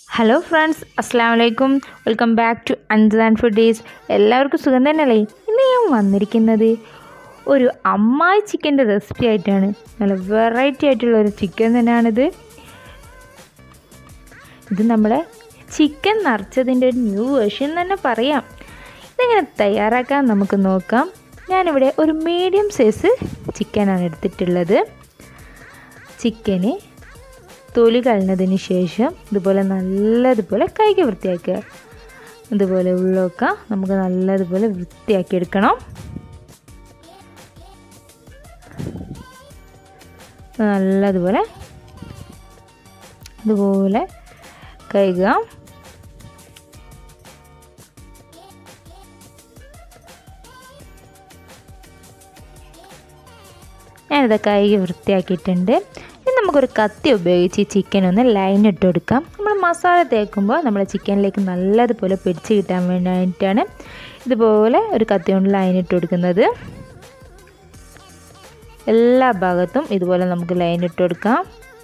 hello friends അസ്സാം വലൈക്കും welcome back to Ansan foodies എല്ലാവർക്കും സുഖം തന്നെയല്ലേ ഇന്ന് ഞാൻ വന്നിരിക്കുന്നത് ഒരു അമ്മായി ചിക്കൻ്റെ റെസിപ്പി ആയിട്ടാണ് നല്ല വെറൈറ്റി ആയിട്ടുള്ള ഒരു ചിക്കൻ തന്നെയാണിത് ഇത് നമ്മളെ ചിക്കൻ നിറച്ചതിൻ്റെ ഒരു ന്യൂ വേർഷൻ തന്നെ പറയാം ഇതെങ്ങനെ തയ്യാറാക്കാൻ നമുക്ക് നോക്കാം ഞാനിവിടെ ഒരു മീഡിയം സൈസ് ചിക്കനാണ് എടുത്തിട്ടുള്ളത് ചിക്കന് തൊലി കളഞ്ഞതിന് ശേഷം ഇതുപോലെ നല്ലതുപോലെ കൈക്ക് വൃത്തിയാക്കുക ഇതുപോലെ ഉള്ളൊക്കെ നമുക്ക് നല്ലതുപോലെ വൃത്തിയാക്കി എടുക്കണം നല്ലതുപോലെ ഇതുപോലെ കഴുകുക ഞാനിത് കഴുകി വൃത്തിയാക്കിയിട്ടുണ്ട് ഇനി നമുക്കൊരു കത്തി ഉപയോഗിച്ച് ഈ ചിക്കൻ ഒന്ന് ലൈൻ ഇട്ട് കൊടുക്കാം നമ്മൾ മസാല തേക്കുമ്പോൾ നമ്മൾ ചിക്കനിലേക്ക് നല്ലതുപോലെ പിടിച്ച് കിട്ടാൻ വേണ്ടിയിട്ടാണ് ഇതുപോലെ ഒരു കത്തി കൊണ്ട് ലൈൻ ഇട്ട് കൊടുക്കുന്നത് എല്ലാ ഭാഗത്തും ഇതുപോലെ നമുക്ക് ലൈൻ ഇട്ട് കൊടുക്കാം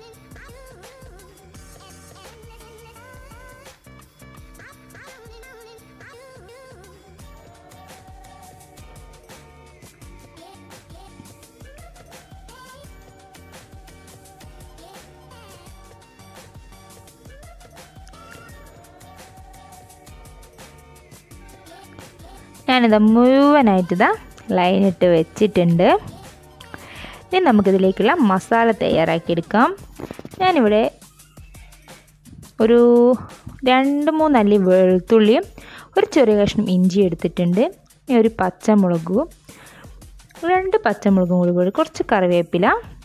ഞാനിത് മുഴുവനായിട്ട് ഇതാ ലൈനിട്ട് വെച്ചിട്ടുണ്ട് ഇനി നമുക്കിതിലേക്കുള്ള മസാല തയ്യാറാക്കിയെടുക്കാം ഞാനിവിടെ ഒരു രണ്ട് മൂന്നല്ലി വെളുത്തുള്ളിയും ഒരു ചെറിയ കഷ്ണം ഇഞ്ചി എടുത്തിട്ടുണ്ട് ഇനി ഒരു പച്ചമുളകും രണ്ട് പച്ചമുളകും കൂടി കൂടി കുറച്ച് കറിവേപ്പില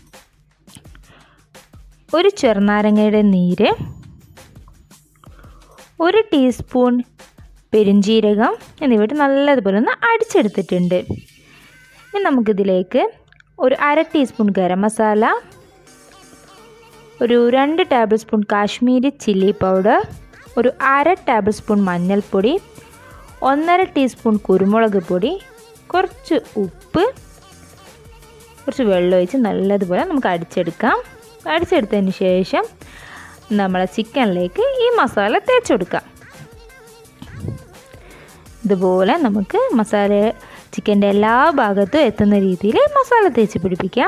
ഒരു ചെറുനാരങ്ങയുടെ നീര് ഒരു ടീസ്പൂൺ പെരുംജീരകം എന്നിവയിട്ട് നല്ലതുപോലെ ഒന്ന് അടിച്ചെടുത്തിട്ടുണ്ട് ഇനി നമുക്കിതിലേക്ക് ഒരു അര ടീസ്പൂൺ ഗരം മസാല ഒരു രണ്ട് tablespoon Kashmiri chilli powder ഒരു അര ടേബിൾ സ്പൂൺ മഞ്ഞൾപ്പൊടി ഒന്നര ടീസ്പൂൺ കുരുമുളക് പൊടി കുറച്ച് ഉപ്പ് കുറച്ച് വെള്ളം ഒഴിച്ച് നല്ലതുപോലെ നമുക്ക് അടിച്ചെടുക്കാം അടിച്ചെടുത്തതിന് ശേഷം നമ്മളെ ചിക്കനിലേക്ക് ഈ മസാല തേച്ച് കൊടുക്കാം ഇതുപോലെ നമുക്ക് മസാല ചിക്കൻ്റെ എല്ലാ ഭാഗത്തും എത്തുന്ന രീതിയിൽ മസാല തേച്ച് പിടിപ്പിക്കാം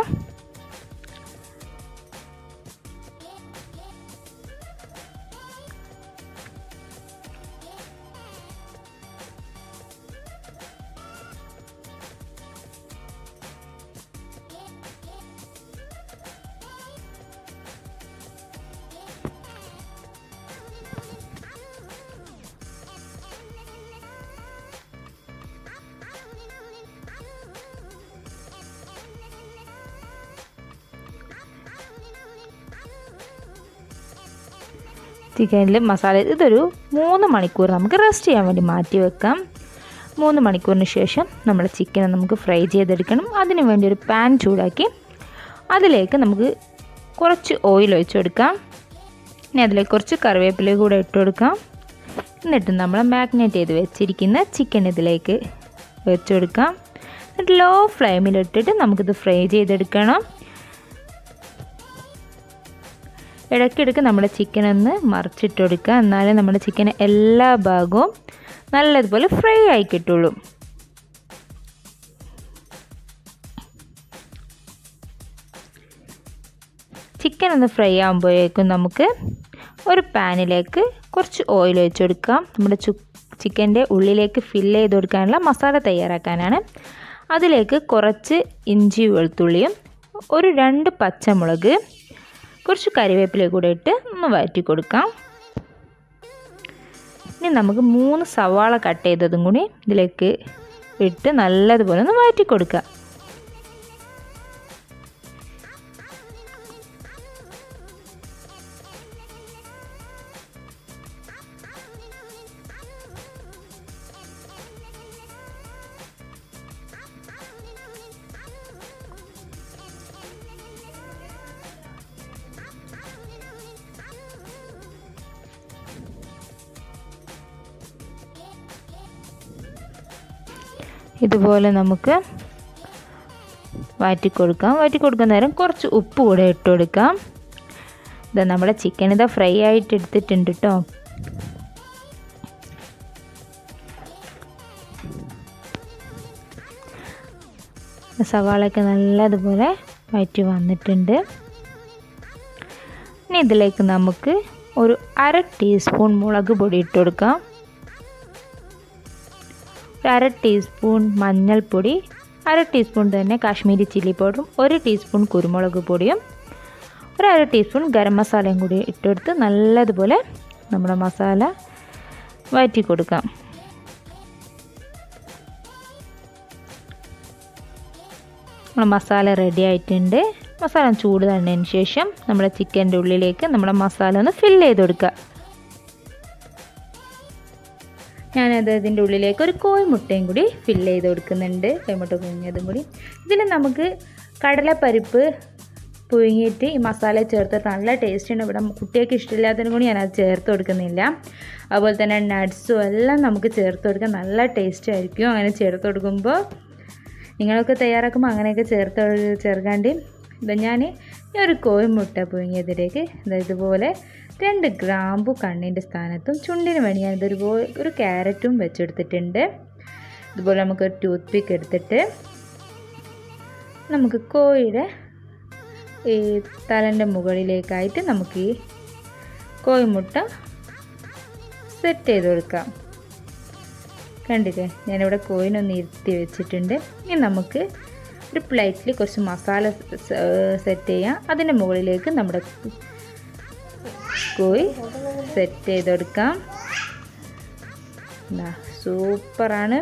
ചിക്കനിൽ മസാല ഇതൊരു മൂന്ന് മണിക്കൂർ നമുക്ക് റെസ്റ്റ് ചെയ്യാൻ വേണ്ടി മാറ്റി വെക്കാം മൂന്ന് മണിക്കൂറിന് ശേഷം നമ്മൾ ചിക്കൻ നമുക്ക് ഫ്രൈ ചെയ്തെടുക്കണം അതിന് വേണ്ടി ഒരു പാൻ ചൂടാക്കി അതിലേക്ക് നമുക്ക് കുറച്ച് ഓയിൽ ഒഴിച്ചു കൊടുക്കാം ഇനി അതിലേക്ക് കുറച്ച് കറിവേപ്പില കൂടെ ഇട്ട് കൊടുക്കാം എന്നിട്ട് നമ്മൾ മാഗ്നേറ്റ് ചെയ്ത് വെച്ചിരിക്കുന്ന ചിക്കൻ ഇതിലേക്ക് വെച്ച് കൊടുക്കാം എന്നിട്ട് ലോ ഫ്ലെയിമിലിട്ടിട്ട് നമുക്കിത് ഫ്രൈ ചെയ്തെടുക്കണം ഇടയ്ക്കിടയ്ക്ക് നമ്മുടെ ചിക്കൻ ഒന്ന് മറിച്ചിട്ട് കൊടുക്കുക എന്നാലേ നമ്മുടെ ചിക്കൻ എല്ലാ ഭാഗവും നല്ലതുപോലെ ഫ്രൈ ആയി കിട്ടുള്ളൂ ചിക്കൻ ഒന്ന് ഫ്രൈ ആകുമ്പോഴേക്കും നമുക്ക് ഒരു പാനിലേക്ക് കുറച്ച് ഓയിൽ ഒഴിച്ച് കൊടുക്കാം നമ്മുടെ ചു ചിക്കൻ്റെ ഉള്ളിലേക്ക് ഫില്ല് ചെയ്ത് കൊടുക്കാനുള്ള മസാല തയ്യാറാക്കാനാണ് അതിലേക്ക് കുറച്ച് ഇഞ്ചി വെളുത്തുള്ളിയും ഒരു രണ്ട് പച്ചമുളക് കുറച്ച് കറിവേപ്പില കൂടെ ഇട്ട് ഒന്ന് വഴറ്റി കൊടുക്കാം ഇനി നമുക്ക് മൂന്ന് സവാള കട്ട് ചെയ്തതും കൂടി ഇതിലേക്ക് ഇട്ട് നല്ലതുപോലെ ഒന്ന് വഴറ്റി കൊടുക്കാം ഇതുപോലെ നമുക്ക് വാറ്റി കൊടുക്കാം വാറ്റി കൊടുക്കുന്ന നേരം കുറച്ച് ഉപ്പ് കൂടെ ഇട്ട് കൊടുക്കാം ഇത് നമ്മുടെ ചിക്കൻ ഇതാ ഫ്രൈ ആയിട്ട് എടുത്തിട്ടുണ്ട് കേട്ടോ സവാളയൊക്കെ നല്ലതുപോലെ വഴറ്റി വന്നിട്ടുണ്ട് ഇനി ഇതിലേക്ക് നമുക്ക് ഒരു അര ടീസ്പൂൺ മുളക് പൊടി ഇട്ട് കൊടുക്കാം ഒരു അര ടീസ്പൂൺ മഞ്ഞൾപ്പൊടി അര ടീസ്പൂൺ തന്നെ കാശ്മീരി ചില്ലി പൗഡറും ഒരു ടീസ്പൂൺ കുരുമുളക് പൊടിയും ഒരു അര ടീസ്പൂൺ ഗരം മസാലയും കൂടി ഇട്ടെടുത്ത് നല്ലതുപോലെ നമ്മുടെ മസാല വഴറ്റി കൊടുക്കാം നമ്മുടെ മസാല റെഡി ആയിട്ടുണ്ട് മസാല ചൂട് തന്നതിന് ശേഷം നമ്മുടെ ചിക്കൻ്റെ ഉള്ളിലേക്ക് നമ്മുടെ മസാല ഒന്ന് ഫില്ല് ചെയ്ത് കൊടുക്കുക ഞാനത് ഇതിൻ്റെ ഉള്ളിലേക്ക് ഒരു കോഴിമുട്ടയും കൂടി ഫില്ല് ചെയ്ത് കൊടുക്കുന്നുണ്ട് കോഴിമുട്ട പുഴുങ്ങിയതും കൂടി ഇതിൽ നമുക്ക് കടലപ്പരിപ്പ് പുഴുങ്ങിയിട്ട് ഈ മസാല ചേർത്തിട്ട് നല്ല ടേസ്റ്റ് ഉണ്ട് ഇവിടെ കുട്ടികൾക്ക് ഇഷ്ടമില്ലാത്തതിനും കൂടി ഞാനത് ചേർത്ത് കൊടുക്കുന്നില്ല അതുപോലെ തന്നെ നട്ട്സും എല്ലാം നമുക്ക് ചേർത്ത് കൊടുക്കാൻ നല്ല ടേസ്റ്റ് ആയിരിക്കും അങ്ങനെ ചേർത്ത് കൊടുക്കുമ്പോൾ നിങ്ങളൊക്കെ തയ്യാറാക്കുമ്പോൾ അങ്ങനെയൊക്കെ ചേർത്ത് ചേർക്കാണ്ട് ഇത് ഞാൻ ഈ ഒരു കോഴിമുട്ട പുഴുങ്ങിയതിലേക്ക് ഇതുപോലെ രണ്ട് ഗ്രാമ്പു കണ്ണിൻ്റെ സ്ഥാനത്തും ചുണ്ടിന് വേണ്ടി ഞാൻ ഇതൊരുപോലെ ഒരു ക്യാരറ്റും വെച്ചെടുത്തിട്ടുണ്ട് ഇതുപോലെ നമുക്ക് ഒരു ടൂത്ത് പിക്ക് എടുത്തിട്ട് നമുക്ക് കോഴിയുടെ ഈ തലൻ്റെ മുകളിലേക്കായിട്ട് നമുക്ക് ഈ കോഴിമുട്ട സെറ്റ് ചെയ്ത് കൊടുക്കാം കണ്ടില്ലേ ഞാനിവിടെ കോയിനൊന്ന് ഇരുത്തി വെച്ചിട്ടുണ്ട് ഇനി നമുക്ക് ഒരു പ്ലേറ്റിൽ കുറച്ച് മസാല സെറ്റ് ചെയ്യാം അതിൻ്റെ മുകളിലേക്ക് നമ്മുടെ കോഴി സെറ്റ് ചെയ്ത് കൊടുക്കാം എന്താ സൂപ്പറാണ്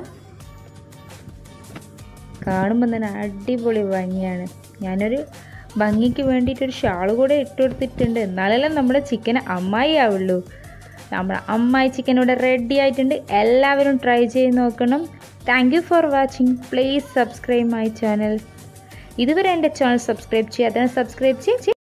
കാണുമ്പോൾ തന്നെ അടിപൊളി ഭംഗിയാണ് ഞാനൊരു ഭംഗിക്ക് വേണ്ടിയിട്ടൊരു ഷാൾ കൂടെ ഇട്ട് കൊടുത്തിട്ടുണ്ട് എന്നാലല്ലേ നമ്മുടെ ചിക്കൻ അമ്മായി ആവുള്ളൂ നമ്മുടെ അമ്മായി ചിക്കൻ ഇവിടെ റെഡി ആയിട്ടുണ്ട് എല്ലാവരും ട്രൈ ചെയ്ത് നോക്കണം thank you for watching please subscribe my channel ഇതുവരെ എൻ്റെ ചാനൽ സബ്സ്ക്രൈബ് ചെയ്യാതെ സബ്സ്ക്രൈബ് ചെയ്യും